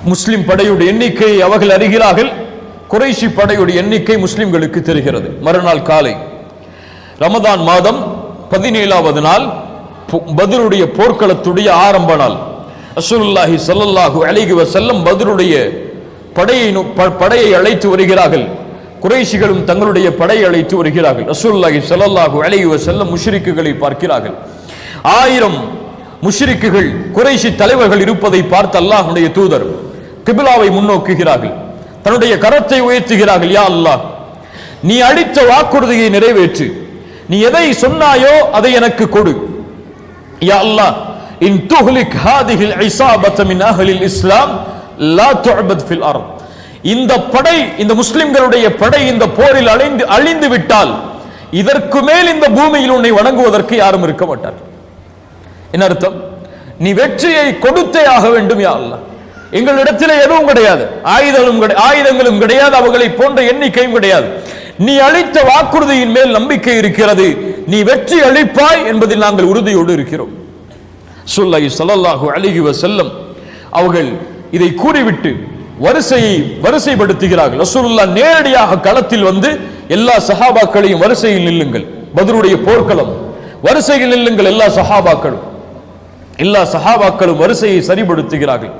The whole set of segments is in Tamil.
முஸ்லிம் படையுடைய எண்ணிக்கை அவர்கள் அறிகிறார்கள் குறைஷி படையுடைய எண்ணிக்கை முஸ்லிம்களுக்கு தெரிகிறது மறுநாள் காலை ரமதான் மாதம் பதினேழாவது நாள் பு- பத்ருடைய போர்க்களத்துடைய ஆரம்ப நாள் ரசூலுல்லாஹி ஸல்லல்லாஹு அலைஹி வஸல்லம் பத்ருடைய படையை நோ- ப- படையை அழைத்து வருகிறார்கள் குறைஷிகளும் தங்களுடைய படையை அழைத்து வருகிறார்கள் ரசூலுல்லாஹி ஸல்லல்லாஹு அலைஹி வஸல்லம் முஷ்ரிக்குகளை பார்க்கிறார்கள் ஆயிரம் முஷ்ரிக்குகள் குறைஷி தலைவர்கள் இருப்பதை பார்த்து அல்லாஹ்வுடைய தூதர் கிபிலாவை முன்னோக்குகிறார்கள் தன்னுடைய கரத்தை உயர்த்துகிறார்கள் யா அல்லாஹ் நீ அளித்த வாக்குறுதியை நிறைவேற்று நீ எதை சொன்னாயோ அதை எனக்கு கொடு யா அல்லாஹ் இன் துஹ்லிக் ஹாதிஹில் இஸாபத மின் அஹ்லில் இஸ்லாம் லா துஅபத் ஃபில் அர்த் இந்த படை இந்த முஸ்லிம்களுடைய படை இந்த போரில் அழிந்து அழிந்து விட்டால் இதற்கு மேல் இந்த பூமியில் உன்னை வணங்குவதற்கு யாரும் இருக்க மாட்டார் என்ன அர்த்தம் நீ வெற்றியை கொடுத்தே ஆக வேண்டும் யா அல்லாஹ் எங்களிடத்தில் எதுவும் கிடையாது ஆயுதங்களும் கிடை- ஆயுதங்களும் கிடையாது அவர்களை போன்ற எண்ணிக்கையும் கிடையாது நீ அளித்த வாக்குறுதியின் மேல் நம்பிக்கை இருக்கிறது நீ வெற்றி அளிப்பாய் என்பதில் நாங்கள் உறுதியோடு இருக்கிறோம் சுல்லாஹி ஸல்லல்லாஹு அலைஹி வஸல்லம் அவர்கள் இதை கூறிவிட்டு வரிசையை வரிசைப்படுத்துகிறார்கள் ரசூலுல்லாஹ் நேரடியாக களத்தில் வந்து எல்லா சஹாபாக்களையும் வரிசையில் நில்லுங்கள் பத்ருடைய போர்க்களம் வரிசையில் நில்லுங்கள் எல்லா சஹாபாக்களும் எல்லா சஹாபாக்களும் வரிசையை சரிபடுத்துகிறார்கள்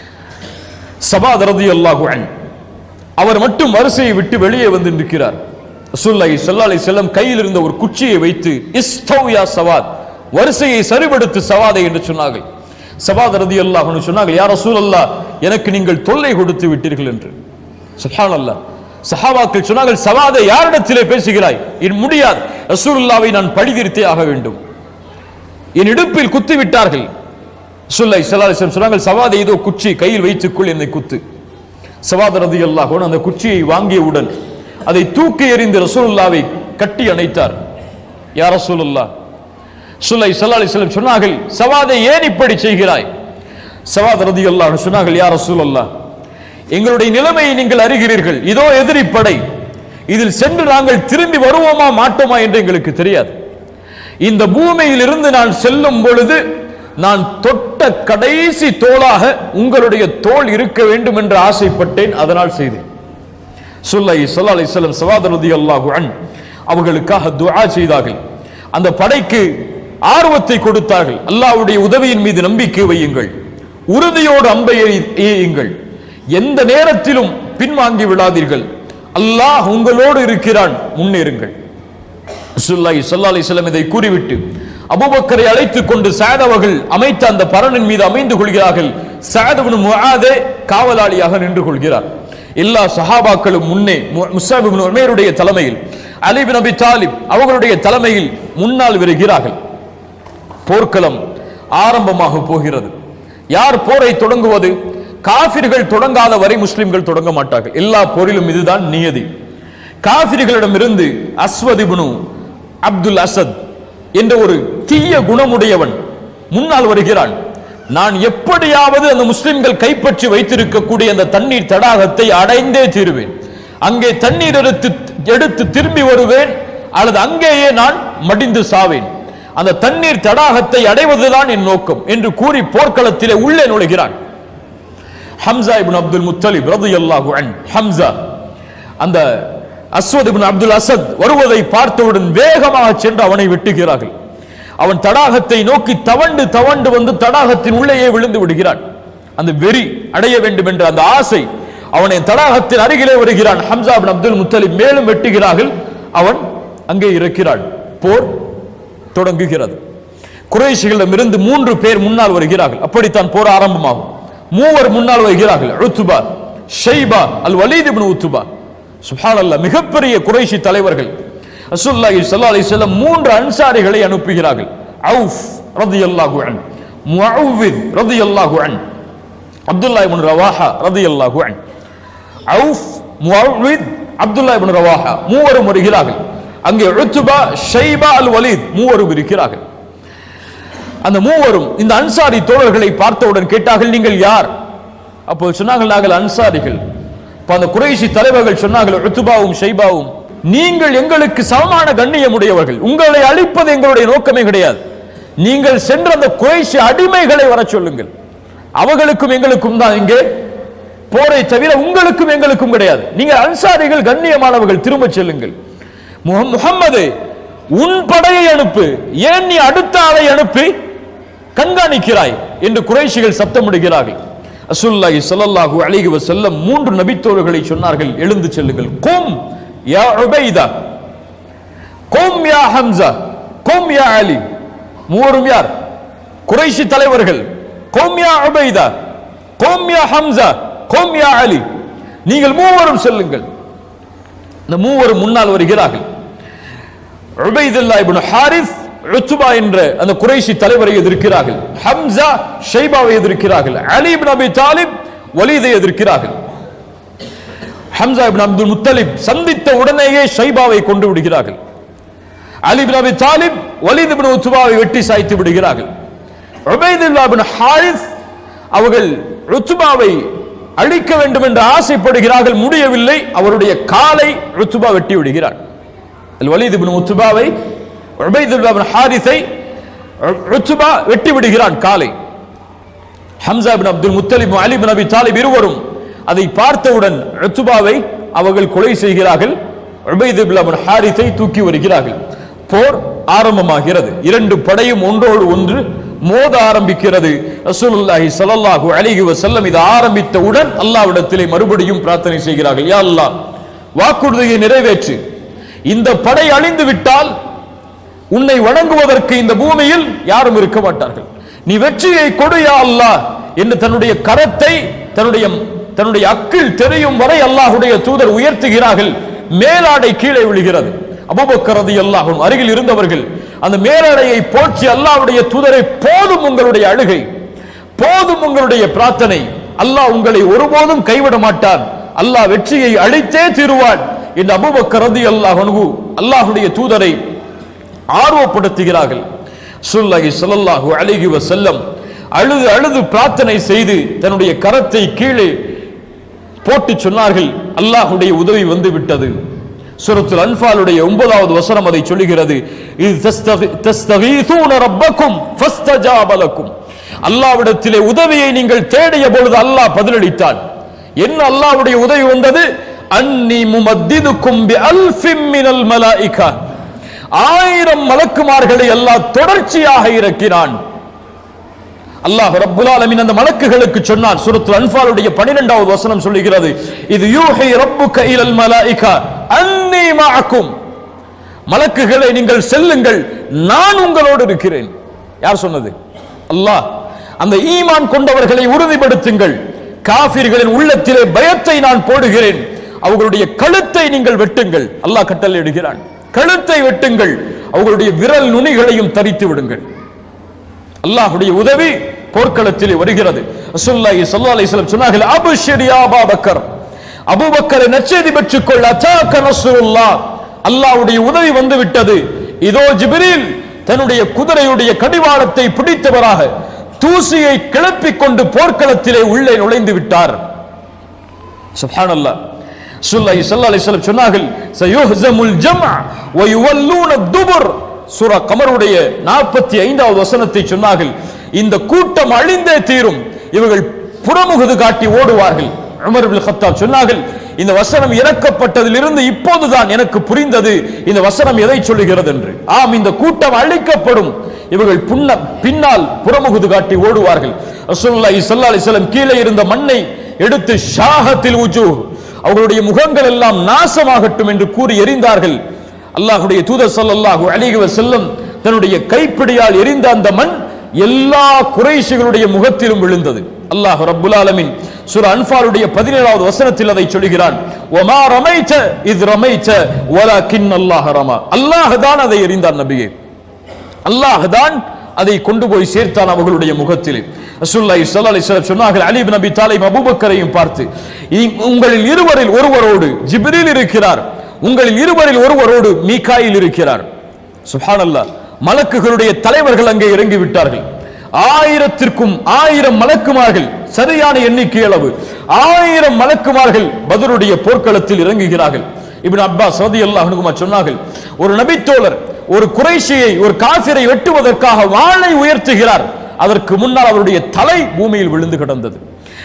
சபாத் ரலியல்லாஹு அன்ஹு அவர் மட்டும் வரிசையை விட்டு வெளியே வந்து நிற்கிறார் ரசூலுல்லாஹி ஸல்லல்லாஹு அலைஹி வஸல்லம் கையில் இருந்த ஒரு குச்சியை வைத்து இஸ்தவ் யா சவாத் வரிசையை சரிபடுத்து சவாதை என்று சொன்னார்கள் சவாத் ரலியல்லாஹு அன்ஹு சொன்னார்கள் யா ரசூலல்லாஹ் எனக்கு நீங்கள் தொல்லை கொடுத்து விட்டீர்கள் என்று சுப்ஹானல்லாஹ் சஹாபாக்கள் சொன்னார்கள் சவாதை யாரிடத்திலே பேசுகிறாய் இது முடியாது ரசூலுல்லாவை நான் பழிதிருத்தே ஆக வேண்டும் என் இடுப்பில் குத்தி விட்டார்கள் சுல்லை சலாலிசம் சொன்னார்கள் சவாதை ஏதோ குச்சி கையில் வைத்துக்கொள் என்னை குத்து சவாத் ரதி அந்த குச்சியை வாங்கியவுடன் அதை தூக்கி எறிந்து ரசூலுல்லாவை கட்டி அணைத்தார் யா ரசூலுல்லா சுல்லை சல்லாஹிஸ்லம் சொன்னார்கள் சவாதை ஏன் இப்படி செய்கிறாய் சவாத் ரதி சொன்னார்கள் யா ரசூலுல்லா எங்களுடைய நிலைமையை நீங்கள் அறிகிறீர்கள் இதோ எதிரி படை இதில் சென்று நாங்கள் திரும்பி வருவோமா மாட்டோமா என்று எங்களுக்கு தெரியாது இந்த பூமியில் இருந்து நான் செல்லும் பொழுது நான் தொட்ட கடைசி தோளாக உங்களுடைய தோல் இருக்க வேண்டும் என்று ஆசைப்பட்டேன் அதனால் செய்தேன் சுல்லை சொல்லா அலிஸ்லம் சவாதரதி அல்லாஹு அன் அவர்களுக்காக துஆ செய்தார்கள் அந்த படைக்கு ஆர்வத்தை கொடுத்தார்கள் அல்லாஹ்வுடைய உதவியின் மீது நம்பிக்கை வையுங்கள் உறுதியோடு அம்பை எறி- எய்யுங்கள் எந்த நேரத்திலும் பின்வாங்கி விடாதீர்கள் அல்லாஹ் உங்களோடு இருக்கிறான் முன்னேறுங்கள் சுல்லாஹி ஸல்லல்லாஹு அலைஹி வஸல்லம் இதை கூறிவிட்டு அபூபக்கரை அழைத்துக் கொண்டு சாத் அவர்கள் அமைத்த அந்த பரணின் மீது அமைந்து கொள்கிறார்கள் சாத் இப்னு முஆதே காவலாளியாக நின்று கொள்கிறார் எல்லா சஹாபாக்களும் முன்னே மு- முஸ்அப் இப்னு உமைருடைய தலைமையில் அலி பின் அபி தாலிப் அவர்களுடைய தலைமையில் முன்னால் வருகிறார்கள் போர்க்களம் ஆரம்பமாக போகிறது யார் போரை தொடங்குவது காபிர்கள் தொடங்காத வரை முஸ்லிம்கள் தொடங்க மாட்டார்கள் எல்லா போரிலும் இதுதான் நியதி காபிர்களிடமிருந்து அஸ்வத் இப்னு அப்துல் அசத் என்ற ஒரு தீய குணமுடையவன் முன்னால் வருகிறான் நான் எப்படியாவது அந்த முஸ்லிம்கள் கைப்பற்றி வைத்திருக்கக்கூடிய அந்த தண்ணீர் தடாகத்தை அடைந்தே தீருவேன் அங்கே தண்ணீர் எடுத்து எடுத்து திரும்பி வருவேன் அல்லது அங்கேயே நான் மடிந்து சாவேன் அந்த தண்ணீர் தடாகத்தை அடைவதுதான் என் நோக்கம் என்று கூறி போர்க்களத்திலே உள்ளே நுழைகிறான் ஹம்சா இப்னு அப்துல் முத்தலிப் ரலியல்லாஹு அன் ஹம்சா அந்த அஸ்வத் இப்னு அப்துல் அசத் வருவதை பார்த்தவுடன் வேகமாக சென்று அவனை வெட்டுகிறார்கள் அவன் தடாகத்தை நோக்கி தவண்டு தவண்டு வந்து தடாகத்தின் உள்ளேயே விழுந்து விடுகிறான் அந்த வெறி அடைய வேண்டும் என்ற அந்த ஆசை அவனை தடாகத்தின் அருகிலே வருகிறான் ஹம்சா இப்னு அப்துல் முத்தலிப் மேலும் வெட்டுகிறார்கள் அவன் அங்கே இருக்கிறான் போர் தொடங்குகிறது குறைஷிகளிடமிருந்து மூன்று பேர் முன்னால் வருகிறார்கள் அப்படித்தான் போர் ஆரம்பமாகும் மூவர் முன்னால் வருகிறார்கள் Utba Shaiba al Walid ibn Utba சுப்ஹானல்லாஹ் மிகப்பெரிய குறைஷி தலைவர்கள் ரசூலுல்லாஹி ஸல்லல்லாஹு அலைஹி வஸல்லம் மூன்று அன்சாரிகளை அனுப்புகிறார்கள் அவுஃப் ரலியல்லாஹு அன் முஅவ்வித் ரலியல்லாஹு அன் அப்துல்லா இப்னு ரவாஹா ரலியல்லாஹு அன் Awf Muawwidh Abdullah ibn Rawaha மூவரும் வருகிறார்கள் அங்கே உத்துபா ஷைபா அல் வலீத் மூவரும் இருக்கிறார்கள் அந்த மூவரும் இந்த அன்சாரி தோழர்களை பார்த்தவுடன் கேட்டார்கள் நீங்கள் யார் அப்போ சொன்னார்கள் நாங்கள் அன்சாரிகள் அப்ப அந்த குறைஷி தலைவர்கள் சொன்னார்கள் உத்துபாவும் ஷைபாவும் நீங்கள் எங்களுக்கு சமமான கண்ணியமுடையவர்கள் உங்களை அழிப்பது எங்களுடைய நோக்கமே கிடையாது நீங்கள் சென்ற அந்த குறைஷி அடிமைகளை வர சொல்லுங்கள் அவர்களுக்கும் எங்களுக்கும் தான் இங்கே போரை தவிர உங்களுக்கும் எங்களுக்கும் கிடையாது நீங்கள் அன்சாரிகள் கண்ணியமானவர்கள் திரும்பச் செல்லுங்கள் முஹ- முஹம்மது உன் படையை அனுப்பு ஏன் நீ அடுத்த ஆளை அனுப்பி கண்காணிக்கிறாய் என்று குறைஷிகள் சத்தமிடுகிறார்கள் ரசூலுல்லாஹி ஸல்லல்லாஹு அலைஹி வஸல்லம் மூன்று நபித்தோழர்களை சொன்னார்கள் எழுந்து செல்லுங்கள் கும் யா உபைதா கும் யா ஹம்சா கும் யா அலி மூவரும் யார் குறைஷி தலைவர்கள் கும் யா உபைதா கும் யா ஹம்சா கும் யா அலி நீங்கள் மூவரும் செல்லுங்கள் இந்த மூவரும் முன்னால் வருகிறார்கள் உபைதுல்லா இப்னு ஹாரிஸ் உத்பா என்ற அந்த குறைஷி தலைவரை எதிர்க்கிறார்கள் ஹம்சா ஷைபாவை எதிர்க்கிறார்கள் அலி இப்னு அபி தாலிப் வலீதை எதிர்க்கிறார்கள் ஹம்சா இப்னு அப்துல் முத்தலிப் சந்தித்த உடனேயே ஷைபாவை கொண்டு விடுகிறார்கள் அலி இப்னு அபி தாலிப் வலீத் இப்னு உத்பாவை வெட்டி சாய்த்து விடுகிறார்கள் உபைதுல்லா இப்னு ஹாரிஸ் அவர்கள் ருத்துபாவை அழிக்க வேண்டும் என்று ஆசைப்படுகிறார்கள் முடியவில்லை அவருடைய காலை ருத்துபா வெட்டி விடுகிறார் அல் வலீத் இப்னு உத்பாவை உபைதுல்லா இப்னு ஹாரிஸை உத்பா வெட்டி விடுகிறான் காலை Hamza ibn Abdul Muttalib Ali ibn Abi Talib இருவரும் அதை பார்த்தவுடன் உத்பாவை அவர்கள் கொலை செய்கிறார்கள் உபைத் இப்னு ஹாரிஸை தூக்கி வருகிறார்கள் போர் ஆரம்பமாகிறது இரண்டு படையும் ஒன்றோடு ஒன்று மோத ஆரம்பிக்கிறது ரசூலுல்லாஹி ஸல்லல்லாஹு அலைஹி வஸல்லம் இது ஆரம்பித்தவுடன் அல்லாஹ்விடத்திலே மறுபடியும் பிரார்த்தனை செய்கிறார்கள் யா அல்லாஹ் வாக்குறுதியை நிறைவேற்று இந்த படை அழிந்து விட்டால் உன்னை வணங்குவதற்கு இந்த பூமியில் யாரும் இருக்க மாட்டார்கள் நீ வெற்றியை கொடு யா அல்லாஹ் என்று தன்னுடைய கரத்தை தன்னுடைய தன்னுடைய அக்கில் தெரியும் வரை அல்லாஹ்வுடைய தூதர் உயர்த்துகிறார்கள் மேலாடை கீழே விழுகிறது அபூபக்கர் ரலியல்லாஹு அன்ஹு அருகில் இருந்தவர்கள் அந்த மேலாடையை போற்றி அல்லாஹ்வுடைய தூதரை போதும் உங்களுடைய அழுகை போதும் உங்களுடைய பிரார்த்தனை அல்லாஹ் உங்களை ஒருபோதும் கைவிட மாட்டான் அல்லாஹ் வெற்றியை அளித்தே தீருவான் என்று அபூபக்கர் ரலியல்லாஹு அன்ஹு அல்லாஹ்வுடைய தூதரை ஆர்வப்படுத்துகிறார்கள் சுல்லாஹி ஸல்லல்லாஹு அலைஹி வஸல்லம் அழுது அழுது பிரார்த்தனை செய்து தன்னுடைய கரத்தை கீழே போட்டு சொன்னார்கள் அல்லாஹ்வுடைய உதவி வந்து விட்டது சூரத்துல் அன்ஃபாலுடைய ஒன்பதாவது வசனம் அதை சொல்லுகிறது இது தஸ்தகி- தஸ்தகீசூன ரப்பக்கும் ஃபஸ்தஜாப லக்கும் அல்லாஹ்விடத்திலே உதவியை நீங்கள் தேடிய பொழுது அல்லாஹ் பதிலளித்தான் என்ன அல்லாஹ்வுடைய உதவி வந்தது அன்னி முமத்திதுக்கும் பி அல்ஃபிம் மினல் மலாயிகா ஆயிரம் மலக்குமார்களை அல்லாஹ் தொடர்ச்சியாக இறக்கினான் அல்லாஹ் ரப்புல் ஆலமீன் அந்த மலக்குகளுக்கு சொன்னான் சூரத்துல் அன்ஃபாலுடைய 12வது வசனம் சொல்லுகிறது இது யூஹி ரப்புக இலல் மலாயிகா அன்னி மஅக்கும் மலக்குகளை நீங்கள் செல்லுங்கள் நான் உங்களோடு இருக்கிறேன் யார் சொன்னது அல்லாஹ் அந்த ஈமான் கொண்டவர்களை உறுதிப்படுத்துங்கள் காபிர்களின் உள்ளத்திலே பயத்தை நான் போடுகிறேன் அவர்களுடைய கழுத்தை நீங்கள் வெட்டுங்கள் அல்லாஹ் கட்டளை இடுகிறான் கழுத்தை வெட்டுங்கள் அவர்களுடைய விரல் நுனிகளையும் தரித்து விடுங்கள் அல்லாஹ்வுடைய உதவி போர்க்களத்திலே வருகிறது ரசூலுல்லாஹி ஸல்லல்லாஹு அலைஹி வஸல்லம் சொன்னார்கள் அப்ஷிர் யா அபூபக்கர் அபூபக்கரை நற்செய்தி பெற்றுக்கொள் அத்தாக்க நஸ்ருல்லாஹ் அல்லாஹ்வுடைய உதவி வந்து விட்டது இதோ ஜிப்ரீல் தன்னுடைய குதிரையுடைய கடிவாளத்தை பிடித்தவராக தூசியை கிளப்பிக் கொண்டு போர்க்களத்திலே உள்ளே நுழைந்து விட்டார் சுப்ஹானல்லாஹ் சுல்லாஹி ஸல்லல்லாஹு அலைஹி வஸல்லம் சொன்னார்கள் சயுஹ்ஸமுல் ஜம்அ வ யுவல்லூன துபுர் சூரா கமருடைய 45வது வசனத்தை சொன்னார்கள் இந்த கூட்டம் அழிந்தே தீரும் இவர்கள் புறமுகுது காட்டி ஓடுவார்கள் உமர் இப்னு கத்தாப் சொன்னார்கள் இந்த வசனம் இறக்கப்பட்டதிலிருந்து இப்போதுதான் எனக்கு புரிந்தது இந்த வசனம் எதை சொல்லுகிறது என்று ஆம் இந்த கூட்டம் அழிக்கப்படும் இவர்கள் புன்ன பின்னால் புறமுகுது காட்டி ஓடுவார்கள் ரசூலுல்லாஹி ஸல்லல்லாஹு அலைஹி வஸல்லம் கீழே இருந்த மண்ணை எடுத்து ஷாஹத்தில் உஜூ அவர்களுடைய முகங்கள் எல்லாம் நாசமாகட்டும் என்று கூறி எறிந்தார்கள் அல்லாஹ்வுடைய தூதர் ஸல்லல்லாஹு அலைஹி வஸல்லம் தன்னுடைய கைப்பிடியால் எரிந்த அந்த மண் எல்லா குறைஷிகளுடைய முகத்திலும் விழுந்தது அல்லாஹ் ரப்புல் ஆலமீன் சூரா அன்ஃபாலுடைய 17வது வசனத்தில் அதை சொல்கிறான் வமா ரமைத இத் ரமைத வலக்கின் அல்லாஹ் ரமா அல்லாஹ் தான் அதை எறிந்தான் நபியே அல்லாஹ் தான் அதை கொண்டு போய் சேர்த்தான் அவர்களுடைய முகத்திலே ரசூலுல்லாஹி ஸல்லல்லாஹு அலைஹி வஸல்லம் சொன்னார்கள் அலி இப்னு அபி தாலிப் அபூபக்கரையும் பார்த்து "இ- உங்களில் இருவரில் ஒருவரோடு ஜிப்ரீல் இருக்கிறார் உங்களில் இருவரில் ஒருவரோடு மீகாயில் இருக்கிறார் சுப்ஹானல்லாஹ் மலக்குகளுடைய தலைவர்கள் அங்கே இறங்கி விட்டார்கள் ஆயிரத்திற்கும் ஆயிரம் மலக்குமார்கள் சரியான எண்ணிக்கை அளவு ஆயிரம் மலக்குமார்கள் பதருடைய போர்க்களத்தில் இறங்குகிறார்கள் இப்னு அப்பாஸ் ரலியல்லாஹு அன்ஹுமா சொன்னார்கள் ஒரு நபித்தோழர் ஒரு குறைஷியை ஒரு காசிரை வெட்டுவதற்காக வாளை உயர்த்துகிறார் அதற்கு முன்னால் அவருடைய தலை பூமியில் விழுந்து கிடந்தது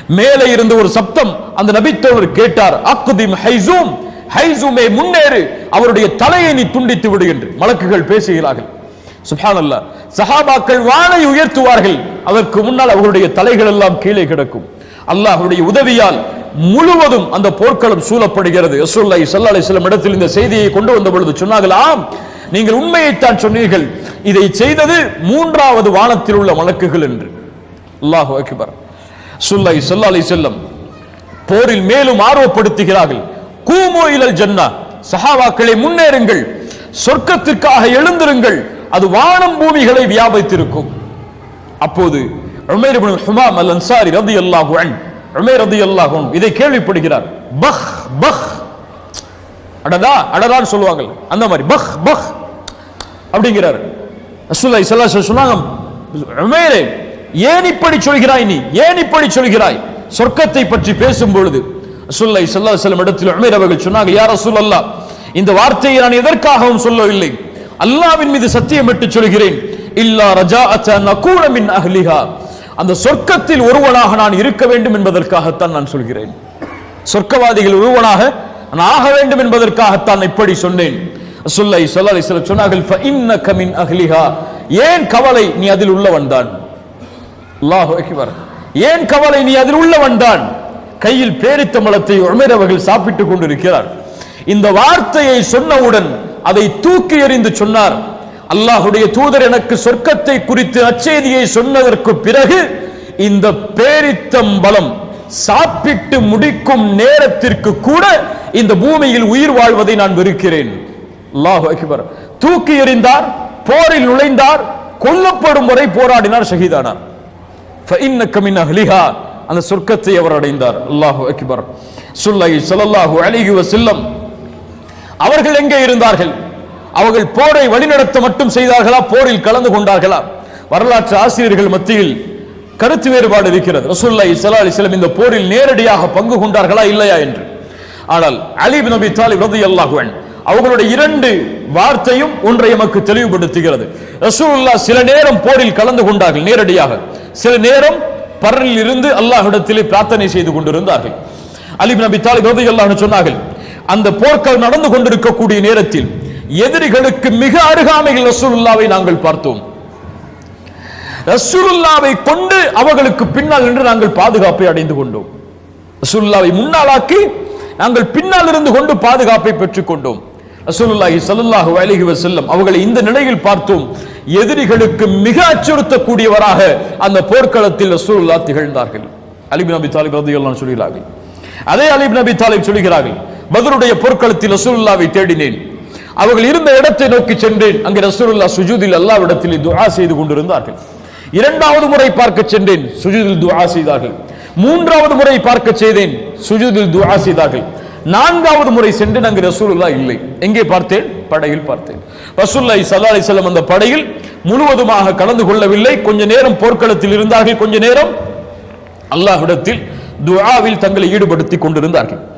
மேலே இருந்து ஒரு சப்தம் அந்த நபித்தோழர் கேட்டார் அக்குதிம் ஹைசூம் ஹைசூமே முன்னேறு அவருடைய தலையை நீ துண்டித்து விடு என்று மலக்குகள் பேசுகிறார்கள் சுப்ஹானல்லாஹ் சஹாபாக்கள் வாளை உயர்த்துவார்கள் அதற்கு முன்னால் அவர்களுடைய தலைகள் எல்லாம் கீழே கிடக்கும் அல்லாஹ்வுடைய உதவியால் முழுவதும் அந்த போர்க்களம் சூழப்படுகிறது ரசூலுல்லாஹி ஸல்லல்லாஹு அலைஹி வஸல்லம் இடத்தில் இந்த செய்தியை கொண்டு வந்த பொழுது சொன்னார்கள் ஆம் நீங்கள் உண்மையைத்தான் சொன்னீர்கள் இதை செய்தது மூன்றாவது வானத்தில் உள்ள மலக்குகள் என்று அல்லாஹு அக்பர் சுல்லாஹி ஸல்லல்லாஹு அலைஹி வஸல்லம் போரில் மேலும் ஆர்வப்படுத்துகிறார்கள் கூமோ இலல் ஜன்னா சஹாபாக்களை முன்னேறுங்கள் சொர்க்கத்திற்காக எழுந்திருங்கள் அது வானம் பூமிகளை வியாபித்திருக்கும் அப்போது உமைர் இப்னு ஹுமாம் அல் அன்சாரி ரலியல்லாஹு அன் உமைர் ரலியல்லாஹு அன்ஹு இதை கேள்விப்படுகிறார் பஹ் பஹ் அடடா அடடான்னு சொல்லுவாங்க அந்த மாதிரி பஹ் பஹ் அப்படிங்கிறார் ரசூலுல்லாஹி ஸல்லல்லாஹு அலைஹி வஸல்லம் சொன்னாங்க உமைரே ஏன் இப்படி சொல்கிறாய் நீ ஏன் இப்படி சொல்கிறாய் சொர்க்கத்தை பற்றி பேசும் பொழுது ரசூலுல்லாஹி ஸல்லல்லாஹு அலைஹி வஸல்லம் இடத்தில் உமைர் அவர்கள் சொன்னாங்க யா ரசூலல்லாஹ் இந்த வார்த்தையை நான் எதற்காகவும் சொல்லவில்லை அல்லாஹ்வின் மீது சத்தியமிட்டு சொல்கிறேன் இல்லா ரஜாஅத நகூன மின் அஹ்லிஹா அந்த சொர்க்கத்தில் ஒருவனாக நான் இருக்க வேண்டும் என்பதற்காகத்தான் நான் சொல்கிறேன் சொர்க்கவாதிகள் ஒருவனாக நான் ஆக வேண்டும் என்பதற்காகத்தான் இப்படி சொன்னேன் ரசூலுல்லாஹி ஸல்லல்லாஹு அலைஹி வஸல்லம் சொன்னார்கள் ஃபஇன்னக மின் அஹ்லிஹா ஏன் கவலை நீ அதில் உள்ளவன் தான் அல்லாஹு அக்பர் ஏன் கவலை நீ அதில் உள்ளவன் தான் கையில் பேரித்த மலத்தை உமர் அவர்கள் சாப்பிட்டுக் கொண்டிருக்கிறார் இந்த வார்த்தையை சொன்னவுடன் அதை தூக்கி எறிந்து சொன்னார் அல்லாஹுடைய தூதர் எனக்கு சொர்க்கத்தை குறித்து அச்செய்தியை சொன்னதற்கு பிறகு இந்த பேரித்தம்பலம் சாப்பிட்டு முடிக்கும் நேரத்திற்கு கூட இந்த பூமியில் உயிர் வாழ்வதை நான் வெறுக்கிறேன் அல்லாஹு அக்பர் தூக்கி எறிந்தார் போரில் நுழைந்தார் கொல்லப்படும் வரை போராடினார் ஷஹீதானார் فإنك من أهلها அந்த சொர்க்கத்தை அவர் அடைந்தார் அல்லாஹு அக்பர் சுல்லை ஸல்லல்லாஹு அலைஹி வஸல்லம் அவர்கள் எங்கே இருந்தார்கள் அவர்கள் போரை வழிநடத்த மட்டும் செய்தார்களா போரில் கலந்து கொண்டார்களா வரலாற்று ஆசிரியர்கள் மத்தியில் கருத்து வேறுபாடு இருக்கிறது ரசூலுல்லாஹி ஸல்லல்லாஹு அலைஹி வஸல்லம் இந்த போரில் நேரடியாக பங்கு கொண்டார்களா இல்லையா என்று ஆனால் அலி பின் அபி தாலிப் ரலியல்லாஹு அன்ஹு அவர்களுடைய இரண்டு வார்த்தையும் ஒன்றை எமக்கு தெளிவுபடுத்துகிறது ரசூலுல்லாஹ் சில நேரம் போரில் கலந்து கொண்டார்கள் நேரடியாக சில நேரம் பரலில் இருந்து அல்லாஹ்விடத்திலே பிரார்த்தனை செய்து கொண்டிருந்தார்கள் அலி பின் அபி தாலிப் ரலியல்லாஹு அன்ஹு சொன்னார்கள் அந்த போர்கள் நடந்து கொண்டிருக்கக்கூடிய நேரத்தில் எதிரிகளுக்கு மிக அருகாமையில் ரசூலுல்லாவை நாங்கள் பார்த்தோம் ரசூலுல்லாவை கொண்டு அவர்களுக்கு பின்னால் நின்று நாங்கள் பாதுகாப்பை அடைந்து கொண்டோம் ரசூலுல்லாவை முன்னாளாக்கி நாங்கள் பின்னால் இருந்து கொண்டு பாதுகாப்பை பெற்றுக் கொண்டோம் ரசூலுல்லாஹி ஸல்லல்லாஹு அலைஹி வஸல்லம் அவர்களை இந்த நிலையில் பார்த்தோம் எதிரிகளுக்கு மிக அச்சுறுத்தக்கூடியவராக அந்த போர்க்களத்தில் ரசூலுல்லாஹ் திகழ்ந்தார்கள் அலி பின் அபி தாலிப் ரலியல்லாஹு அன்ஹு சொல்கிறார்கள் அதே அலி பின் அபி தாலிப் சொல்கிறார்கள் பத்ருடைய போர்க்களத்தில் ரசூலுல்லாவை தேடினேன் அவர்கள் இருந்த இடத்தை நோக்கி சென்றேன் அங்கே ரசூலுல்லாஹ் சுஜூதில் அல்லாஹ்விடத்தில் துஆ செய்து கொண்டிருந்தார்கள் இரண்டாவது முறை பார்க்க சென்றேன் சுஜூதில் துஆ செய்தார்கள் மூன்றாவது முறை பார்க்க செய்தேன் சுஜூதில் துஆ செய்தார்கள் நான்காவது முறை சென்று அங்கு ரசூலுல்லா இல்லை எங்கே பார்த்தேன் படையில் பார்த்தேன் ரசூலுல்லாஹி ஸல்லல்லாஹு அலைஹி வஸல்லம் அந்த படையில் முழுவதுமாக கலந்து கொள்ளவில்லை கொஞ்ச நேரம் போர்க்களத்தில் இருந்தார்கள் கொஞ்ச நேரம் அல்லாஹ்விடத்தில் துஆவில் தங்களை ஈடுபடுத்திக் கொண்டிருந்தார்கள்